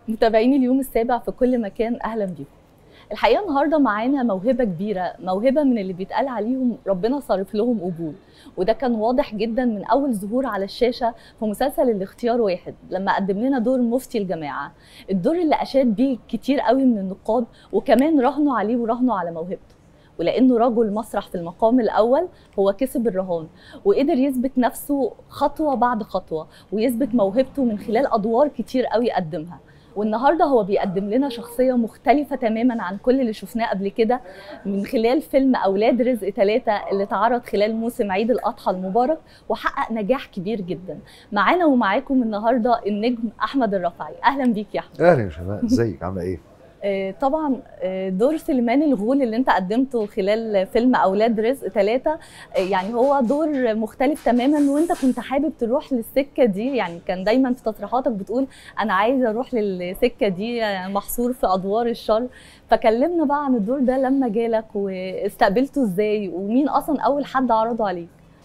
متابعين اليوم السابع في كل مكان اهلا بيكم الحقيقه النهارده معانا موهبه كبيره موهبه من اللي بيتقال عليهم ربنا صارف لهم قبول وده كان واضح جدا من اول ظهور على الشاشه في مسلسل الاختيار واحد لما قدم لنا دور مفتي الجماعه الدور اللي اشاد بيه كتير قوي من النقاد وكمان راهنوا عليه وراهنوا على موهبته ولانه رجل مسرح في المقام الاول هو كسب الرهان وقدر يثبت نفسه خطوه بعد خطوه ويثبت موهبته من خلال ادوار كتير قوي قدمها والنهارده هو بيقدم لنا شخصيه مختلفه تماما عن كل اللي شفناه قبل كده من خلال فيلم اولاد رزق ثلاثة اللي اتعرض خلال موسم عيد الاضحى المبارك وحقق نجاح كبير جدا معانا ومعاكم النهارده النجم احمد الرفعي اهلا بيك يا احمد اهلا يا شباب ازيك عامله ايه آه، طبعا آه، دور سليمان الغول اللي انت قدمته خلال فيلم اولاد رزق ثلاثة يعني هو دور مختلف تماما وانت كنت حابب تروح للسكه دي يعني كان دايما في تصريحاتك بتقول انا عايزه اروح للسكه دي محصور في ادوار الشر فكلمنا بقى عن الدور ده لما جالك واستقبلته ازاي ومين اصلا اول حد عرضه عليك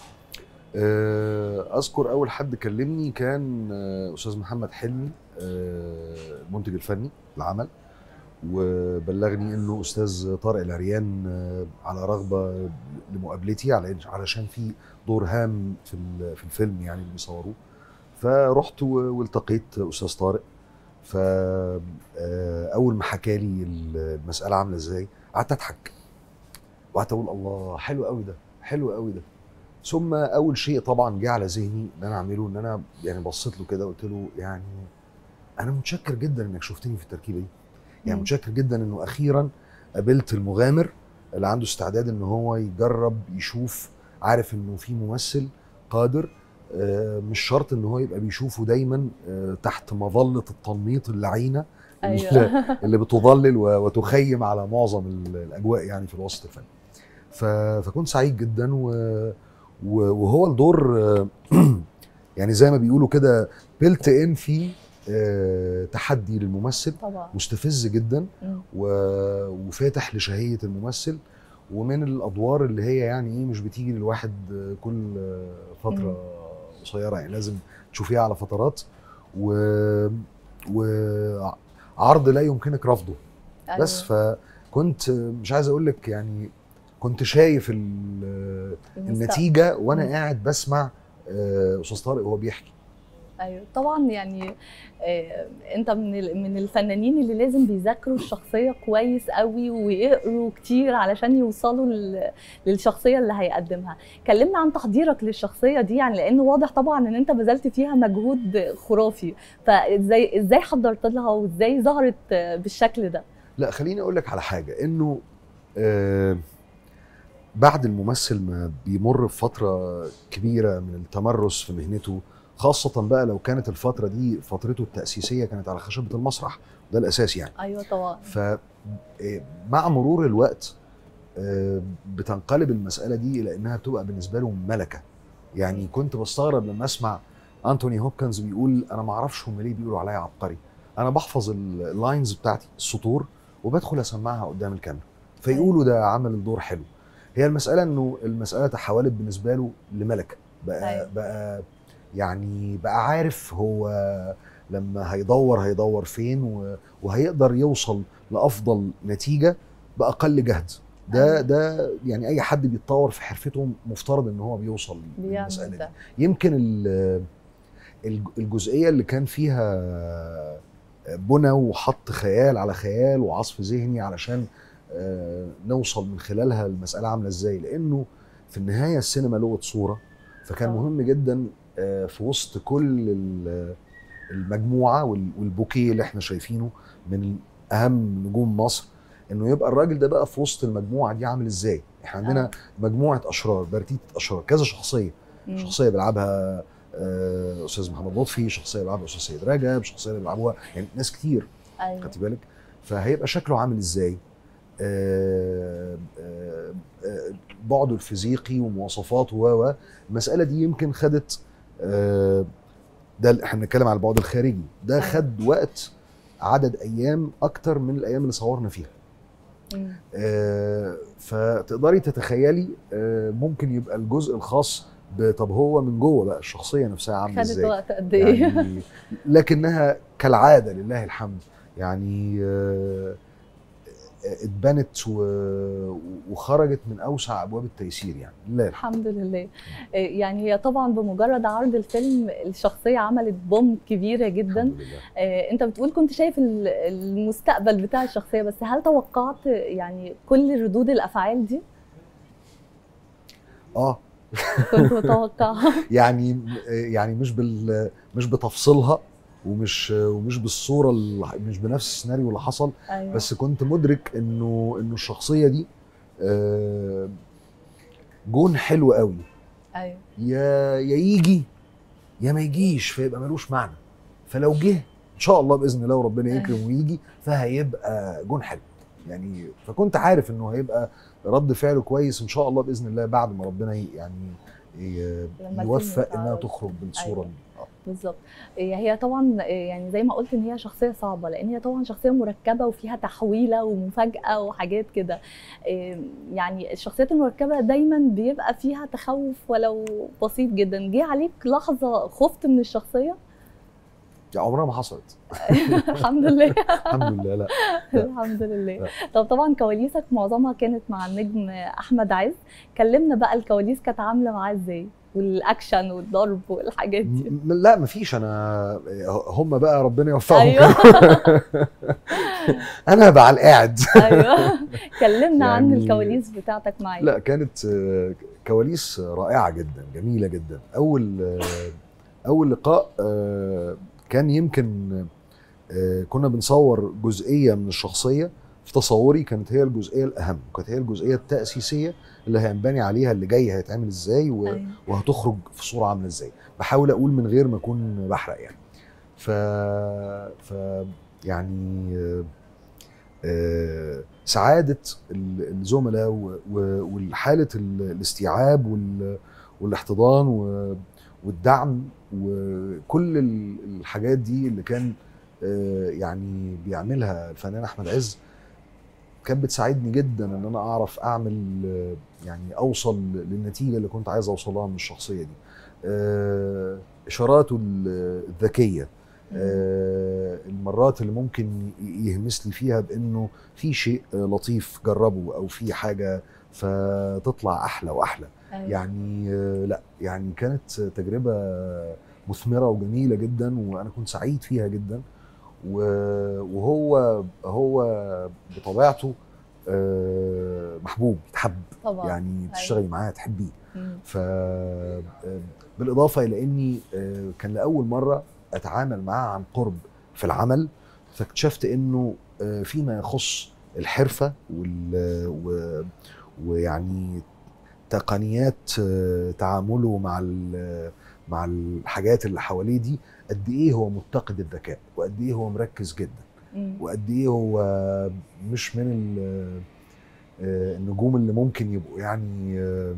آه، اذكر اول حد كلمني كان آه، استاذ محمد حلمي آه، المنتج الفني العمل وبلغني انه استاذ طارق العريان آه، على رغبه لمقابلتي على علشان في دور هام في ال- في الفيلم يعني اللي بيصوروه فرحت و- والتقيت استاذ طارق ف آه، اول ما حكى لي المساله عامله ازاي قعدت اضحك وقعدت اقول الله حلو قوي ده حلو قوي ده ثم اول شيء طبعا جه على ذهني ان انا اعمله ان انا يعني بصيت له كده قلت له يعني انا متشكر جدا انك شفتني في التركيبه دي يعني مم. متشكر جدا انه اخيرا قابلت المغامر اللي عنده استعداد ان هو يجرب يشوف عارف انه في ممثل قادر آه، مش شرط ان هو يبقى بيشوفه دايما آه، تحت مظله التنميط اللعينه اللي- ايوه اللي بتظلل و- وتخيم على معظم ال- الاجواء يعني في الوسط الفني ف- فكنت سعيد جدا و... و- وهو الدور آه، يعني زي ما بيقولوا كده بيلت ان في آه، تحدي للممثل طبعا مستفز جدا مم. و- وفاتح لشهيه الممثل ومن الادوار اللي هي يعني ايه مش بتيجي للواحد آه، كل آه، فتره قصيره يعني لازم تشوفيها على فترات و وعرض لا يمكنك رفضه بس أيوة. فكنت مش عايز اقول لك يعني كنت شايف ال- المستقبل. النتيجه وانا مم. قاعد بسمع آه، استاذ طارق وهو بيحكي ايوه طبعا يعني آه، انت من ال- من الفنانين اللي لازم بيذاكروا الشخصيه كويس قوي ويقروا كتير علشان يوصلوا لل- للشخصيه اللي هيقدمها كلمنا عن تحضيرك للشخصيه دي يعني لانه واضح طبعا ان انت بذلت فيها مجهود خرافي فازاي ازاي حضرت لها وازاي ظهرت آه، بالشكل ده لا خليني اقول لك على حاجه انه آه، بعد الممثل ما بيمر بفتره كبيره من التمرس في مهنته خاصة بقى لو كانت الفترة دي فترته التأسيسية كانت على خشبة المسرح ده الأساس يعني ايوه طبعا فمع مرور الوقت آه، بتنقلب المسألة دي إلى إنها بتبقى بالنسبة له ملكة يعني كنت بستغرب لما أسمع أنتوني هوبكنز بيقول أنا ما أعرفش هم ليه بيقولوا عليا عبقري أنا بحفظ ال- اللاينز بتاعتي السطور وبدخل أسمعها قدام الكاميرا فيقولوا ده عمل الدور حلو هي المسألة إنه المسألة تحولت بالنسبة له لملكة بقى أيوة. بقى يعني بقى عارف هو لما هيدور هيدور فين و- وهيقدر يوصل لافضل نتيجه باقل جهد ده أيوة. ده يعني اي حد بيتطور في حرفته مفترض ان هو بيوصل للمساله بيعمل دي ده يمكن ال- الج- الجزئيه اللي كان فيها بنى وحط خيال على خيال وعصف ذهني علشان آه، نوصل من خلالها المساله عامله ازاي لانه في النهايه السينما لغه صوره فكان طبعا. مهم جدا آه، في وسط كل ال- المجموعه وال- والبوكيه اللي احنا شايفينه من اهم نجوم مصر انه يبقى الراجل ده بقى في وسط المجموعه دي عامل ازاي احنا عندنا آه. مجموعه اشرار برتيت اشرار كذا شخصيه مم. شخصيه بيلعبها آه، استاذ محمد لطفي شخصيه بيلعبها استاذ سيد رجب شخصيه بيلعبوها يعني ناس كتير ايوه خدتي بالك فهيبقى شكله عامل ازاي آه، آه، آه، بعده الفيزيقي ومواصفاته و و المساله دي يمكن خدت آه، ده ال- احنا بنتكلم على البعد الخارجي ده أيوة. خد وقت عدد ايام اكتر من الايام اللي صورنا فيها مم. آه، فتقدري تتخيلي آه، ممكن يبقى الجزء الخاص ب- طب هو من جوه بقى الشخصيه نفسها عامله خدت ازاي وقت قد ايه يعني لكنها كالعاده لله الحمد يعني آه، اتبنت و- وخرجت من اوسع ابواب التيسير يعني لله الحمد الحمد لله آه، يعني هي طبعا بمجرد عرض الفيلم الشخصيه عملت بوم كبيره جدا الحمد لله آه، انت بتقول كنت شايف ال- المستقبل بتاع الشخصيه بس هل توقعت يعني كل ردود الافعال دي اه كنت متوقعها يعني يعني مش بال مش بتفصيلها ومش ومش بالصوره ال- مش بنفس السيناريو اللي حصل ايوه بس كنت مدرك انه انه الشخصيه دي آه، جون حلو قوي ايوه يا يا يجي يا ما يجيش فيبقى ملوش معنى فلو جه ان شاء الله باذن الله وربنا يكرم ويجي فهيبقى جون حلو يعني فكنت عارف انه هيبقى رد فعله كويس ان شاء الله باذن الله بعد ما ربنا ي- يعني ي- لما الفيلم يوفق انها يتعرض. تخرج بالصوره أيوة. اللي- آه. بالظبط إيه، هي طبعا إيه، يعني زي ما قلت ان هي شخصيه صعبه لان هي طبعا شخصيه مركبه وفيها تحويله ومفاجاه وحاجات كده إيه، يعني الشخصيات المركبه دايما بيبقى فيها تخوف ولو بسيط جدا جه عليك لحظه خفت من الشخصيه يعني عمرها ما حصلت الحمد لله الحمد لله لا الحمد لله لا. طب طبعا كواليسك معظمها كانت مع النجم احمد عز كلمنا بقى الكواليس كانت عامله معاه ازاي والاكشن والضرب والحاجات دي م- لا مفيش انا هم بقى ربنا يوفقهم ايوه انا بقى على القاعد ايوه كلمنا عن يعني- الكواليس بتاعتك معايا لا كانت آه، كواليس رائعه جدا جميله جدا اول آه، اول لقاء آه، كان يمكن آه، كنا بنصور جزئيه من الشخصيه في تصوري كانت هي الجزئيه الاهم كانت هي الجزئيه التاسيسيه اللي هينبني عليها اللي جاي هيتعمل ازاي و... أيوة. وهتخرج في صوره عامله ازاي بحاول اقول من غير ما اكون بحرق يعني ف ف يعني آه، آه، سعاده ال- الزملاء و- و- والحاله ال- الاستيعاب وال- والاحتضان و- والدعم وكل ال- الحاجات دي اللي كان آه، يعني بيعملها الفنان احمد عز كانت بتساعدني جدا ان انا اعرف اعمل آه، يعني اوصل للنتيجه اللي كنت عايز اوصلها من الشخصيه دي آه، اشاراته ال- الذكيه آه، المرات اللي ممكن ي- يهمس لي فيها بانه في شيء آه، لطيف جربه او في حاجه فتطلع احلى واحلى أيوة. يعني آه، لا يعني كانت تجربه مثمره وجميله جدا وانا كنت سعيد فيها جدا و- وهو هو بطبيعته آه، محبوب يتحب طبعا يعني تشتغلي معاه تحبيه مم. ف آه، بالاضافه الى اني آه، كان لاول مره اتعامل معاه عن قرب في العمل فاكتشفت انه آه، فيما يخص الحرفه وال و- ويعني تقنيات آه، تعامله مع ال- مع الحاجات اللي حواليه دي قد ايه هو متقد الذكاء وقد ايه هو مركز جدا مم. وقد ايه هو مش من ال- آه، النجوم اللي ممكن يبقوا يعني آه،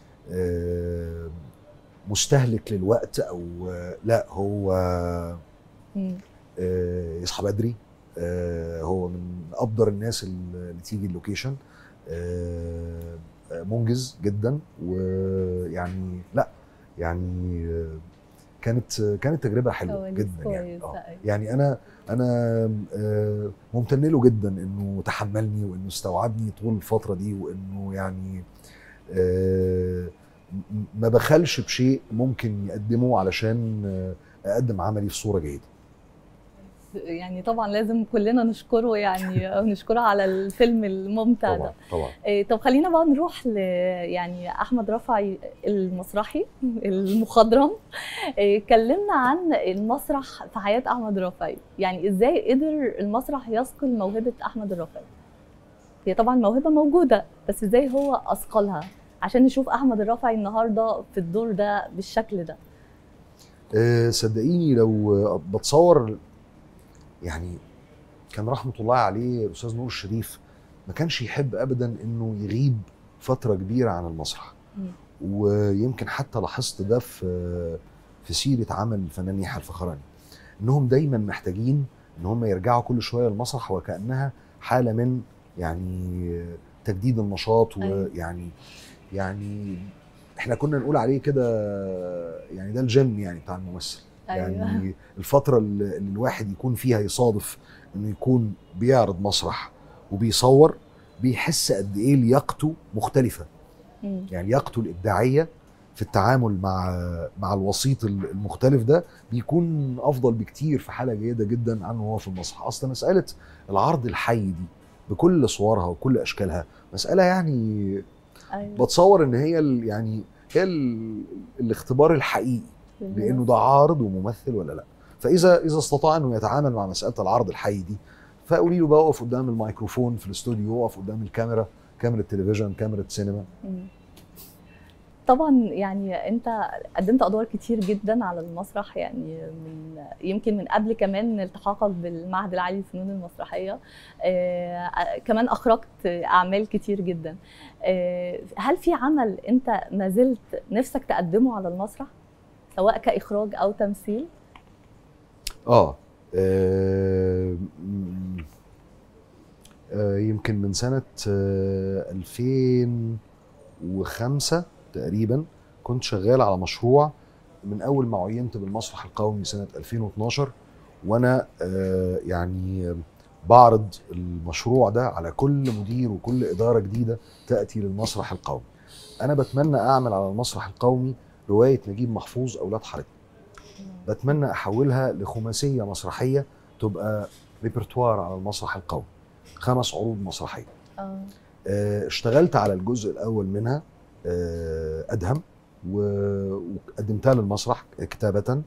آه، مستهلك للوقت او آه، لا هو مم. آه، يصحى بدري آه، هو من ابدر الناس اللي تيجي اللوكيشن آه، آه، منجز جدا ويعني لا يعني آه، كانت كانت تجربه حلوه كواليس جدا يعني كويسة، آه. أيوة. يعني انا انا آه، ممتن له جدا انه تحملني وانه استوعبني طول الفتره دي وانه يعني آه، م- ما بخلش بشيء ممكن يقدمه علشان آه، اقدم عملي في صوره جيده يعني طبعا لازم كلنا نشكره يعني أو نشكره على الفيلم الممتع ده طبعا طبعا إيه، طب خلينا بقى نروح ل يعني احمد رفعي المسرحي المخضرم إيه، كلمنا عن المسرح في حياه احمد رفعي يعني ازاي قدر المسرح يثقل موهبه احمد الرفعي هي طبعا موهبه موجوده بس ازاي هو اثقلها عشان نشوف احمد الرفعي النهارده في الدور ده بالشكل ده آه، صدقيني لو آه، بتصور يعني كان رحمه الله عليه الاستاذ نور الشريف ما كانش يحب ابدا انه يغيب فتره كبيره عن المسرح مم. ويمكن حتى لاحظت ده في في سيره عمل الفنان يحيى الفخراني انهم دايما محتاجين ان هم يرجعوا كل شويه المسرح وكانها حاله من يعني تجديد النشاط أيوة. ويعني يعني احنا كنا نقول عليه كده يعني ده الجيم يعني بتاع الممثل أيوة. يعني الفتره اللي اللي الواحد يكون فيها يصادف انه يكون بيعرض مسرح وبيصور بيحس قد ايه لياقته مختلفه مم. يعني لياقته الابداعيه في التعامل مع مع الوسيط المختلف ده بيكون افضل بكتير في حاله جيده جدا عنه وهو في المسرح اصلا مساله العرض الحي دي بكل صورها وكل اشكالها مساله يعني أيوة. بتصور ان هي ال- يعني هي ال- الاختبار الحقيقي لانه ده عارض وممثل ولا لا فاذا اذا استطاع انه يتعامل مع مساله العرض الحي دي فقولي له بقى اقف قدام الميكروفون في الاستوديو اقف قدام الكاميرا كاميرا تلفزيون كاميرا سينما مم. طبعا يعني انت قدمت ادوار كتير جدا على المسرح يعني من يمكن من قبل كمان التحاقك بالمعهد العالي للفنون المسرحيه آه كمان اخرجت اعمال كتير جدا آه هل في عمل انت ما زلت نفسك تقدمه على المسرح سواء كاخراج او تمثيل اه آه، م- آه، يمكن من سنة آه، 2005 تقريبا كنت شغال على مشروع من أول ما عينت بالمسرح القومي سنة 2012 وأنا آه، يعني بعرض المشروع ده على كل مدير وكل إدارة جديدة تأتي للمسرح القومي أنا بتمنى أعمل على المسرح القومي رواية نجيب محفوظ أولاد حارتنا بتمنى احولها لخماسيه مسرحيه تبقى ريpertoire على المسرح القومي خمس عروض مسرحيه اه آه، اشتغلت على الجزء الاول منها آه، ادهم و- وقدمتها للمسرح كتابه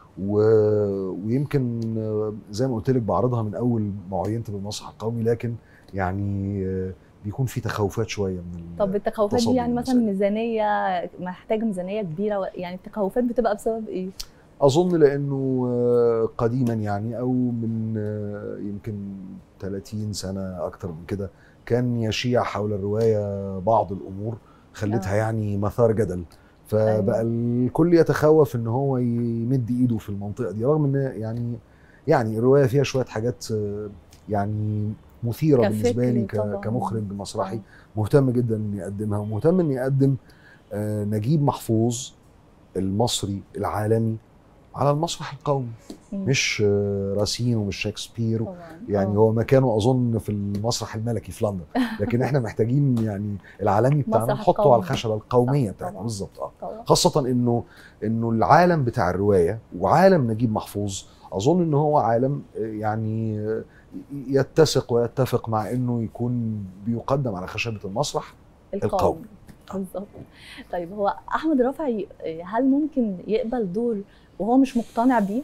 و- ويمكن آه، زي ما قلت لك بعرضها من اول ما عينت بالمسرح القومي لكن يعني آه، بيكون في تخوفات شويه من ال- طب التخوفات دي تصدي يعني مثلا المسألة. ميزانيه محتاجه ميزانيه كبيره و- يعني التخوفات بتبقى بسبب ايه؟ اظن لانه آه، قديما يعني او من آه، يمكن 30 سنه اكتر من كده كان يشيع حول الروايه بعض الامور خلتها آه. يعني مثار جدل فبقى الكل يتخوف ان هو يمد ايده في المنطقه دي رغم ان يعني يعني الروايه فيها شويه حاجات آه، يعني مثيره كفكر بالنسبه لي ك- طبعاً. كمخرج مسرحي آه. مهتم جدا اني اقدمها ومهتم اني اقدم آه، نجيب محفوظ المصري العالمي على المسرح القومي مم. مش آه، راسين ومش شكسبير طبعا يعني آه. هو مكانه اظن في المسرح الملكي في لندن لكن احنا محتاجين يعني العالمي بتاعنا مسرح نحطه القومي. على الخشبه القوميه صح، بتاعتنا طبعاً. بالظبط اه طبعا خاصة انه انه العالم بتاع الرواية وعالم نجيب محفوظ اظن ان هو عالم آه، يعني آه، يتسق ويتفق مع انه يكون بيقدم على خشبة المسرح القومي. بالظبط طيب هو احمد رافعي هل ممكن يقبل دور وهو مش مقتنع بيه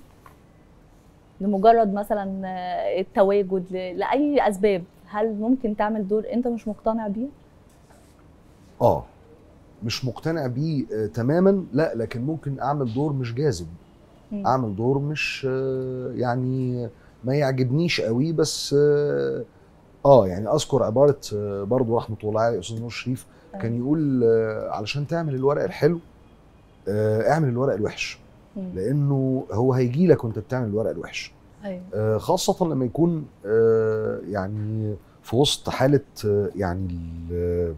لمجرد مثلا التواجد ل- لاي اسباب هل ممكن تعمل دور انت مش مقتنع بيه اه مش مقتنع بيه آه، تماما لا لكن ممكن اعمل دور مش جاذب مم. اعمل دور مش آه، يعني ما يعجبنيش قوي بس اه آه، يعني اذكر عباره آه، برضو رحمه الله عليه الاستاذ نور شريف كان يقول آه، علشان تعمل الورق الحلو آه، اعمل الورق الوحش مم. لانه هو هيجي لك وانت بتعمل الورق الوحش ايوه آه، خاصه لما يكون آه، يعني في وسط حاله آه، يعني ال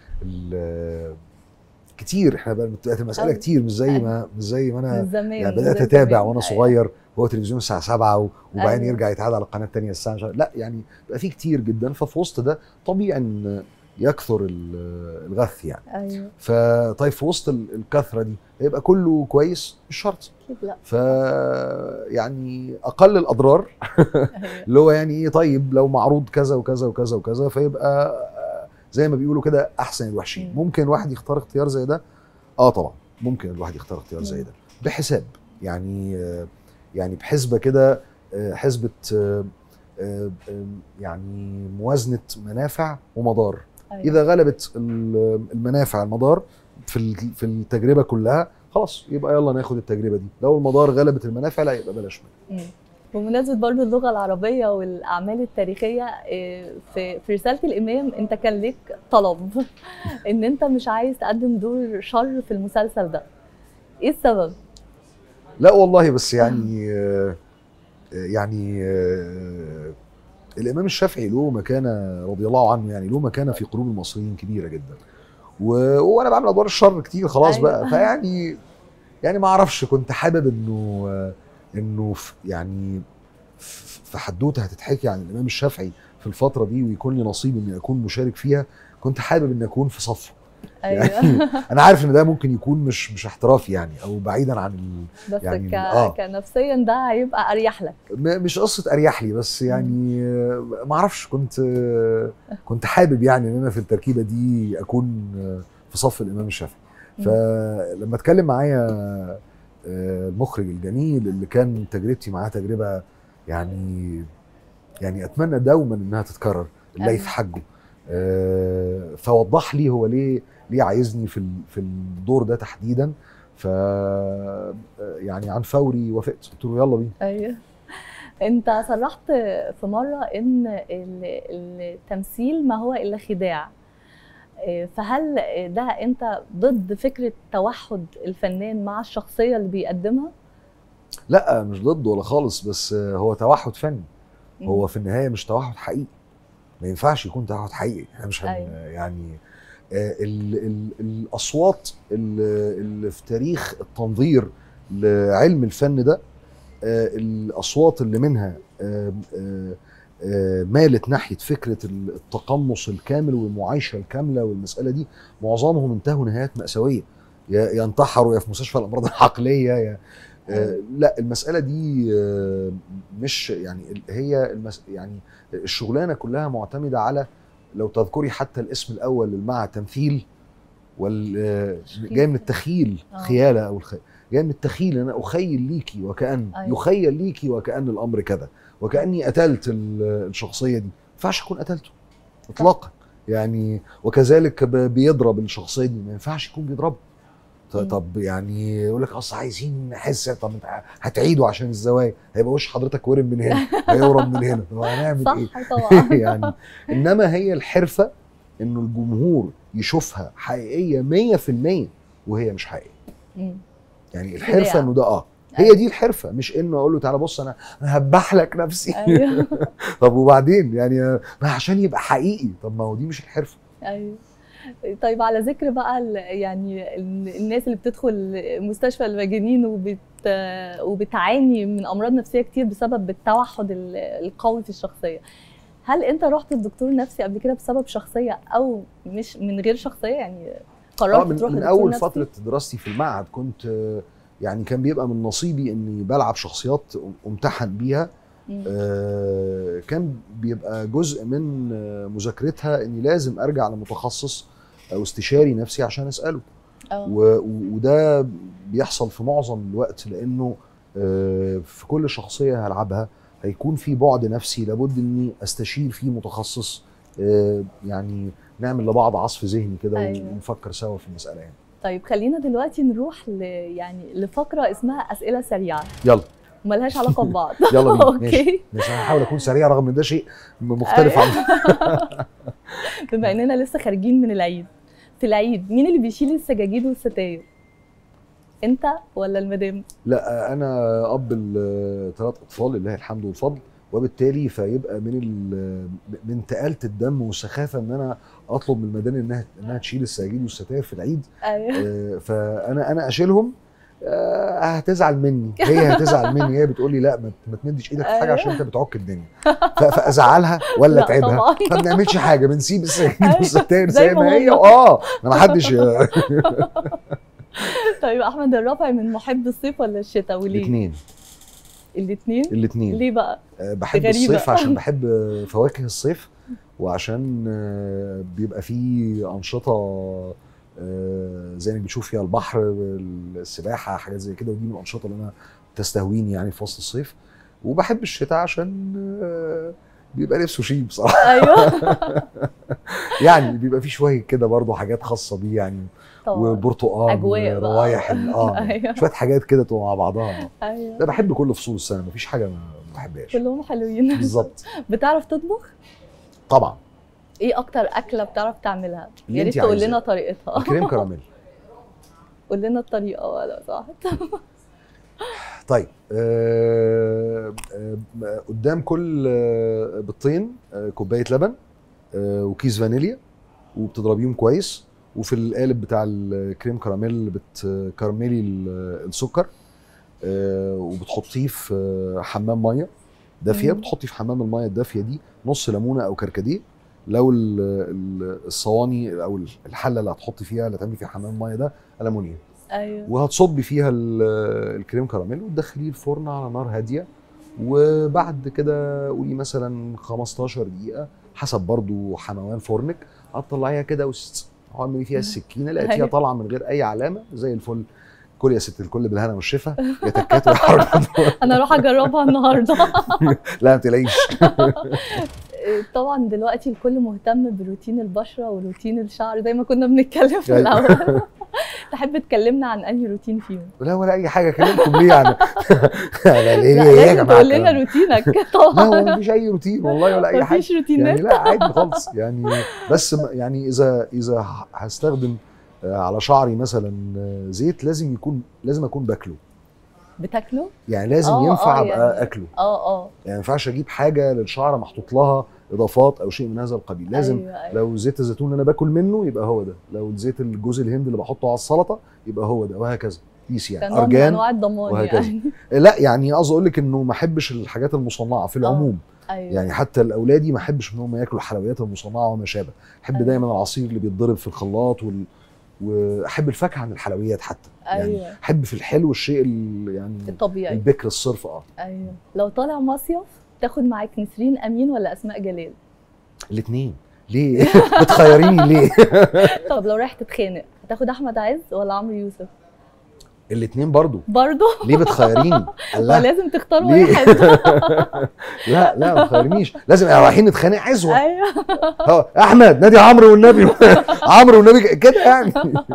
ال كتير احنا بقى بتبقى المساله أوي. كتير مش زي أيوة. ما مش زي ما انا من زمان يعني من بدات زي اتابع زمان. وانا أيوة. صغير هو تلفزيون الساعه 7 و- وبعدين أيوة. يرجع يتعاد على القناه الثانيه الساعه مش عارف- لا يعني بقى في كتير جدا ففي وسط ده طبيعي ان يكثر ال- الغث يعني ايوه فطيب في وسط ال- الكثره دي هيبقى كله كويس مش شرط اكيد لا ف يعني اقل الاضرار أيوة. اللي هو يعني ايه طيب لو معروض كذا وكذا وكذا وكذا فيبقى زي ما بيقولوا كده احسن الوحشين مم. ممكن الواحد يختار اختيار زي ده اه طبعا ممكن الواحد يختار اختيار زي مم. ده بحساب يعني آه، يعني بحسبه كده آه، حسبه آه، آه، آه، يعني موازنه منافع ومضار أيوة. اذا غلبت ال- المنافع المضار في ال- في التجربه كلها خلاص يبقى يلا ناخد التجربه دي لو المضار غلبت المنافع لا يبقى بلاش منها مم. بمناسبة برضو اللغة العربية والأعمال التاريخية إيه، في في رسالة الإمام أنت كان ليك طلب إن أنت مش عايز تقدم دور شر في المسلسل ده إيه السبب؟ لا والله بس يعني آه، يعني آه، الامام الشافعي له مكانه رضي الله عنه يعني له مكانه في قلوب المصريين كبيره جدا و- وانا بعمل ادوار الشر كتير خلاص أيوة. بقى فيعني يعني ما اعرفش كنت حابب انه انه في- يعني في في حدوته هتتحكي عن الامام الشافعي في الفتره دي ويكون لي نصيب اني اكون مشارك فيها كنت حابب اني اكون في صفه ايوه انا عارف ان ده ممكن يكون مش مش احترافي يعني او بعيدا عن ال... بس يعني ك... آه. كنفسيا ده هيبقى اريح لك م- مش قصه اريح لي بس يعني آه، ما اعرفش كنت آه، كنت حابب يعني ان انا في التركيبه دي اكون آه، في صف الامام الشافعي فلما اتكلم معايا آه، المخرج الجميل اللي كان تجربتي معاه تجربه يعني يعني اتمنى دوما انها تتكرر اللي أيوة. في حجه آه، فوضح لي هو ليه ليه عايزني في ال- في الدور ده تحديدا ف آه، يعني عن فوري وافقت قلت له يلا بينا ايوه انت صرحت في مره ان ال- التمثيل ما هو الا خداع إيه، فهل ده انت ضد فكره توحد الفنان مع الشخصيه اللي بيقدمها لا مش ضده ولا خالص بس آه، هو توحد فني هو في النهايه مش توحد حقيقي ما ينفعش يكون توحد حقيقي احنا مش هن أيوة. يعني آه، ال ال الاصوات اللي, اللي في تاريخ التنظير لعلم الفن ده آه، الاصوات اللي منها آه، آه، آه، مالت ناحيه فكره التقمص الكامل والمعايشه الكامله والمساله دي معظمهم انتهوا نهايات ماساويه يا يا انتحروا يا في مستشفى الامراض العقليه يا آه، لا المساله دي آه، مش يعني ال- هي المس يعني الشغلانه كلها معتمده على لو تذكري حتى الاسم الاول للمع تمثيل وال آه، جاي من التخيل آه. خياله او الخ... جاي من التخيل انا اخيل ليكي وكان أيوة. يخيل ليكي وكان الامر كذا وكاني قتلت ال- الشخصيه دي ما ينفعش اكون قتلته اطلاقا يعني وكذلك ب- بيضرب الشخصيه دي ما ينفعش يكون بيضربها ط- مم. طب يعني يقول لك اصل عايزين نحس طب انت هتعيده عشان الزوايا هيبقى وش حضرتك ورم من هنا هيورم من هنا طب هنعمل ايه صح طبعا يعني انما هي الحرفه انه الجمهور يشوفها حقيقيه 100% وهي مش حقيقيه مم. يعني الحرفه خداع. انه ده اه هي دي الحرفه مش انه اقول له تعالى بص انا انا هبح لك نفسي ايوه طب وبعدين يعني ما عشان يبقى حقيقي طب ما هو دي مش الحرفه ايوه طيب على ذكر بقى ال- يعني ال- الناس اللي بتدخل مستشفى المجانين وبت وبتعاني من امراض نفسيه كتير بسبب التوحد ال- القوي في الشخصيه هل انت رحت لدكتور نفسي قبل كده بسبب شخصيه او مش من غير شخصيه يعني قررت اه من, تروح من لدكتور اول نفسي؟ فتره دراستي في المعهد كنت آه، يعني كان بيبقى من نصيبي اني بلعب شخصيات امتحن بيها مم. آه، كان بيبقى جزء من آه، مذاكرتها اني لازم ارجع لمتخصص او استشاري نفسي عشان اساله اه و- و- وده بيحصل في معظم الوقت لانه آه، في كل شخصيه هلعبها هيكون في بعد نفسي لابد اني استشير فيه متخصص آه، يعني نعمل لبعض عصف ذهني كده أيوة. ونفكر سوا في المساله يعني طيب خلينا دلوقتي نروح ل يعني لفقره اسمها اسئله سريعه يلا ملهاش علاقه ببعض يلا بينا ماشي اوكي ماشي انا هحاول اكون سريع رغم ان ده شيء مختلف عن بما اننا لسه خارجين من العيد في العيد مين اللي بيشيل السجاجيد والستاير انت ولا المدام لا انا اب الثلاث اطفال لله الحمد والفضل وبالتالي فيبقى من ال- من تقاله الدم والسخافه ان انا اطلب من المدام انها انها تشيل السجاجيد والستاير في العيد ايوه آه، فانا انا اشيلهم آه، هتزعل مني هي هتزعل مني هي بتقول لي لا ما ما تمدش ايدك في حاجه أيوة. عشان انت بتعك الدنيا ف- فازعلها ولا لا اتعبها طبعا ما بنعملش حاجه بنسيب السجاجيد أيوة. والستاير زي زي ما ما هي هم. اه ما حدش طيب احمد الرافعي من محب الصيف ولا الشتاء وليه؟ الاثنين الاثنين الاثنين ليه بقى؟ بحب غريبة. الصيف عشان بحب آه، فواكه الصيف وعشان آه، بيبقى فيه انشطه آه، زي ما بتشوف فيها البحر السباحه حاجات زي كده ودي من الانشطه اللي انا تستهويني يعني في فصل الصيف وبحب الشتاء عشان آه، بيبقى نفسه شيء بصراحه ايوه يعني بيبقى فيه شويه كده برضه حاجات خاصه بيه يعني طبعا وبرتقال أجواء بقى. وروايح ال- اه أيوة. شويه حاجات كده تبقى مع بعضها ايوه لا بحب كل فصول السنه مفيش حاجه ما بحبهاش كلهم حلوين بالظبط بتعرف تطبخ؟ طبعا ايه اكتر اكله بتعرف تعملها؟ اللي يا ريت انت تقول عايزاه. لنا طريقتها الكريم كراميل قول لنا الطريقه ولا صح؟ طيب آه آه قدام كل آه بيضتين آه كوبايه لبن آه وكيس فانيليا وبتضربيهم كويس وفي القالب بتاع الكريم كراميل بتكرملي ال- السكر آه، وبتحطيه في آه، حمام ميه دافيه مم. بتحطي في حمام الميه الدافيه دي نص ليمونه او كركديه لو ال- ال- الصواني او الحله اللي هتحطي فيها اللي هتعملي فيها حمام الميه ده المونيوم ايوه وهتصبي فيها ال- الكريم كراميل وتدخليه الفرن على نار هاديه وبعد كده قولي مثلا 15 دقيقه حسب برضو حموان فرنك هتطلعيها كده وعملي فيها السكينه لقيتيها أيوة. طالعه من غير اي علامه زي الفل كل يا ست الكل بالهنا والشفا يا تكات وحرب انا اروح اجربها النهارده لا ما تلاقيش طبعا دلوقتي الكل مهتم بروتين البشره وروتين الشعر زي ما كنا بنتكلم في أيوة. الاول تحب تكلمنا عن انهي روتين فيهم لا ولا اي حاجه كلمكم ليه يعني لا ليه لا ليه يا لازم جماعه تقول لنا الكلام ده؟ روتينك لا طبعا هو مفيش اي روتين والله ولا اي حاجه مفيش روتينات يعني لا عادي خالص يعني بس م- يعني اذا اذا ه- هستخدم آه، على شعري مثلا آه، زيت لازم يكون لازم اكون باكله بتاكله يعني لازم آه، ينفع آه، ابقى يعني- اكله اه اه يعني ما ينفعش اجيب حاجه للشعر محطوط لها اضافات او شيء من هذا القبيل لازم أيوة أيوة. لو زيت الزيتون اللي انا باكل منه يبقى هو ده لو زيت الجوز الهند اللي بحطه على السلطه يبقى هو ده وهكذا بيس يعني كان نوع من ارجان انواع الضمان وهكذا. يعني لا يعني قصدي اقول لك انه ما احبش الحاجات المصنعه في العموم ايوه يعني حتى الاولادي ما احبش ان هم ياكلوا الحلويات المصنعه وما شابه احب أيوة. دايما العصير اللي بيتضرب في الخلاط وال... واحب الفاكهه عن الحلويات حتى يعني ايوه احب في الحلو الشيء ال- يعني الطبيعي البكر الصرف اه ايوه لو طالع مصيف تاخد معاك نسرين امين ولا اسماء جلال الاثنين ليه بتخيريني ليه طب لو رايح تتخانق هتاخد احمد عز ولا عمرو يوسف الاثنين برضو برضه ليه بتخيريني لا لازم تختار ليه؟ واحد لا لا ما تخيرنيش لازم احنا رايحين نتخانق عزوه ايوه اه احمد نادي عمرو والنبي عمرو والنبي كده يعني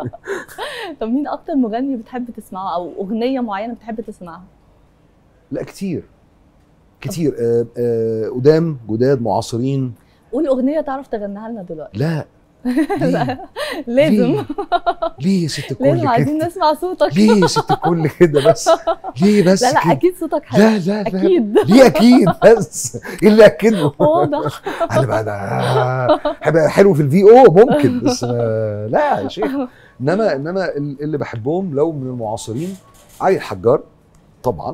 طب مين اكتر مغني بتحب تسمعه او اغنيه معينه بتحب تسمعها لا كتير كتير آه، آه، قدام جداد معاصرين قول اغنيه تعرف تغنيها لنا دلوقتي لا ليه لا، لازم ليه؟ ليه يا ست الكل لازم عايزين كده نسمع صوتك ليه يا ست الكل كده بس ليه بس لا لا كده؟ اكيد صوتك حلو لا لا لا اكيد ليه اكيد بس ايه اللي اكده واضح انا بقى ده هيبقى حلو في الفي او ممكن بس آه، لا يا شيخ انما انما ال- اللي بحبهم لو من المعاصرين علي الحجار طبعا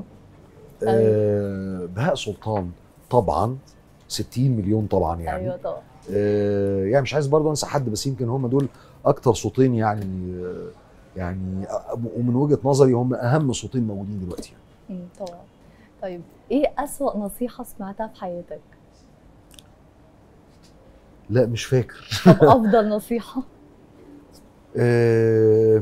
آه بهاء سلطان طبعا 60 مليون طبعا يعني ايوه طبعا آه يعني مش عايز برضه انسى حد بس يمكن هم دول اكتر صوتين يعني آه، يعني آه، ومن وجهه نظري هم اهم صوتين موجودين دلوقتي يعني. أمم، طبعا طيب ايه اسوأ نصيحه سمعتها في حياتك لا مش فاكر طب افضل نصيحه آه،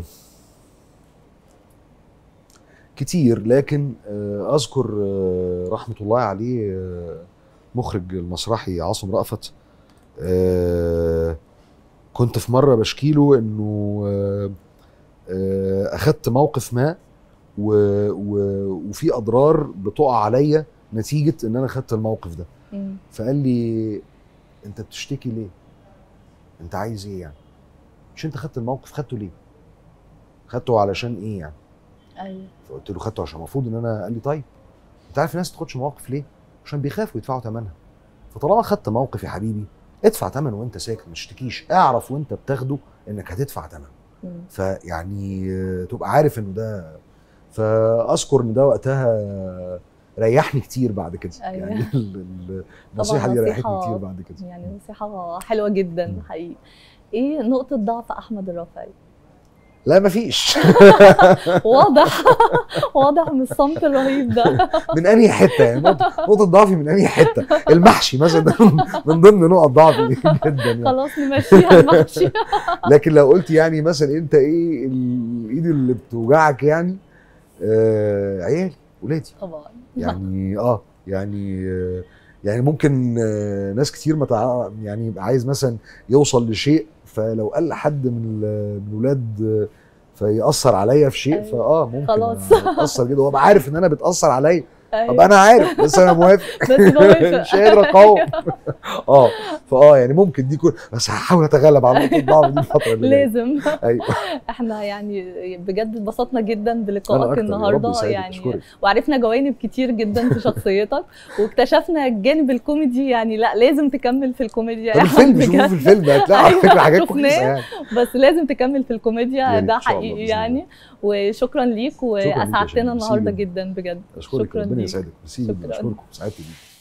كتير لكن آه، اذكر آه، رحمه الله عليه آه، مخرج المسرحي عاصم رأفت آه، كنت في مره بشكي له انه آه، آه، اخدت موقف ما و و وفي اضرار بتقع عليا نتيجه ان انا اخدت الموقف ده أمم، فقال لي انت بتشتكي ليه انت عايز ايه يعني مش انت خدت الموقف خدته ليه خدته علشان ايه يعني ايوه فقلت له خدته عشان المفروض ان انا قال لي طيب انت عارف الناس تاخدش مواقف ليه عشان بيخافوا يدفعوا ثمنها فطالما خدت موقف يا حبيبي ادفع ثمنه وانت ساكت ما تشتكيش اعرف وانت بتاخده انك هتدفع ثمنه أمم، فيعني آه، تبقى عارف انه ده فاذكر ان ده وقتها ريحني كتير بعد كده أيوة. يعني ال- ال- النصيحه دي ريحتني نصيحة كتير بعد كده يعني نصيحه حلوه جدا أمم. حقيقي ايه نقطه ضعف احمد الرافعي لا مفيش واضح واضح من الصمت الرهيب ده من انهي حته يعني نقطه نقطه ضعفي من انهي حته المحشي مثلا ده من- من ضمن نقط ضعفي جدا يعني خلاص نمشيها المحشي لكن لو قلت يعني مثلا انت ايه الايد اللي بتوجعك يعني آه عيالي ولادي طبعا يعني اه يعني آه يعني ممكن آه ناس كتير متع... يعني يبقى عايز مثلا يوصل لشيء فلو قال لحد من ال- من الولاد آه، فيأثر عليا في شيء أيوة. فاه ممكن خلاص. اتأثر جدا وابقى عارف ان انا بتأثر عليا أيوة. ابقى انا عارف بس انا موافق بس بوافق. مش قادر اقاوم اه فاه يعني ممكن دي كل بس هحاول اتغلب على نقطه ضعف دي الفتره اللي جايه لازم ايوه احنا يعني بجد اتبسطنا جدا انا بلقائك اكتر يا رب النهارده يسعدك يعني اشكرك وعرفنا جوانب كتير جدا في شخصيتك واكتشفنا الجانب الكوميدي يعني لا لازم تكمل في الكوميديا طب يا الفيلم أحمد شوفوا بجد. في الفيلم هتلاقوا على أيوة، فكره حاجات شفناه. كويسه يعني بس لازم تكمل في الكوميديا يعني ده إن شاء الله حقيقي بإذن يعني وشكرا ليك ليك يا شيماء. واسعدتنا ميرسي النهارده جدا. جدا بجد اشكرك شكراً ربنا ليك. يسعدك ميرسي شكراً. اشكركم سعدت بيك